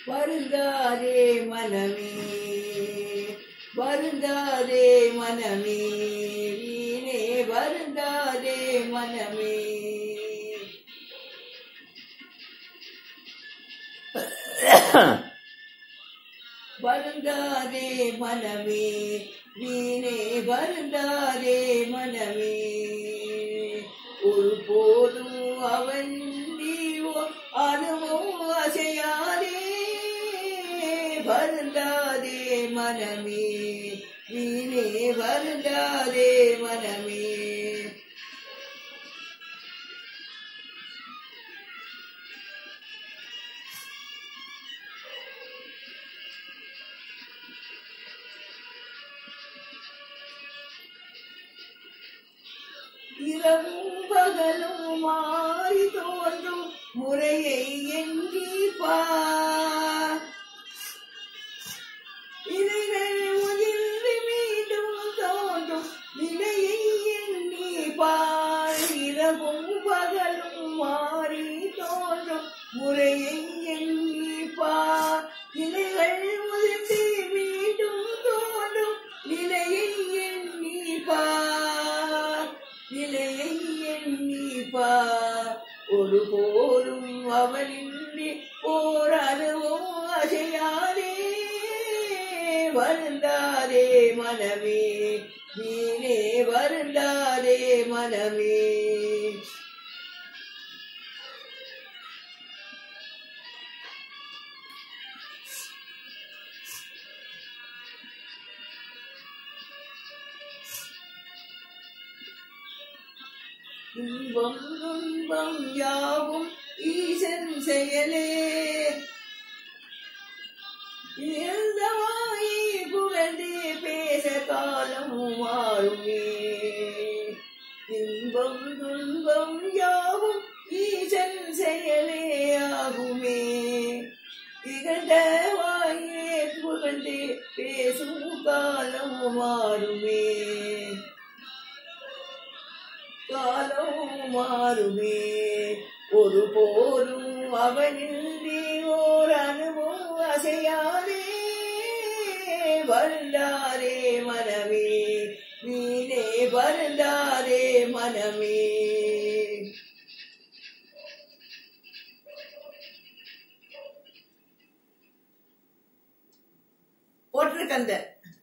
வருந்தாதே மனமே வருந்தாதே மனமே வீணே வருந்தாதே மனமே வருந்தாதே மனமே வீணே வருந்தாதே மனமே ஒரு போதும் அவன் நீவோ அதுவும் அசையாதே வருந்தாதே மனமே வீணே வருந்தாதே மனமே இரவும் பகலும் மாறி தோன்றும் முறையை எண்ணி பார் இலைகள் உதிர்ந்து மீண்டும் தோன்றும் நிலையை எண்ணி பார் இரவும் பகலும் மாறி தோன்றும் முறையை எண்ணி பார் இலைகள் உதிர்ந்து மீண்டும் தோன்றும் நிலையை எண்ணி பார் நிலையை எண்ணி பார் ஒரு போரும் அவனின்றி ஓர் அணுவும் அசையாதே வருந்தாதே மனமே நீனே வருந்தாதே மனமே இன்பம் துன்பம் யாவும் ஈசன் செயலே இருந்தவாயி புகழ்ந்து பேச காலமும் மாறுமே இன்பம் துன்பம் யாவும் ஈசன் செயலே ஆகுமே இகழ்ந்த வாயே புகழ்ந்து பேசும் காலமும் மாறுமே காலம் மாறுமே ஒரு போரும் அவனின்றி ஓர் அணுவும் அசையாதே வருந்தாரே மனமே நீனே வருந்தாரே மனமே போட்டிருக்கந்த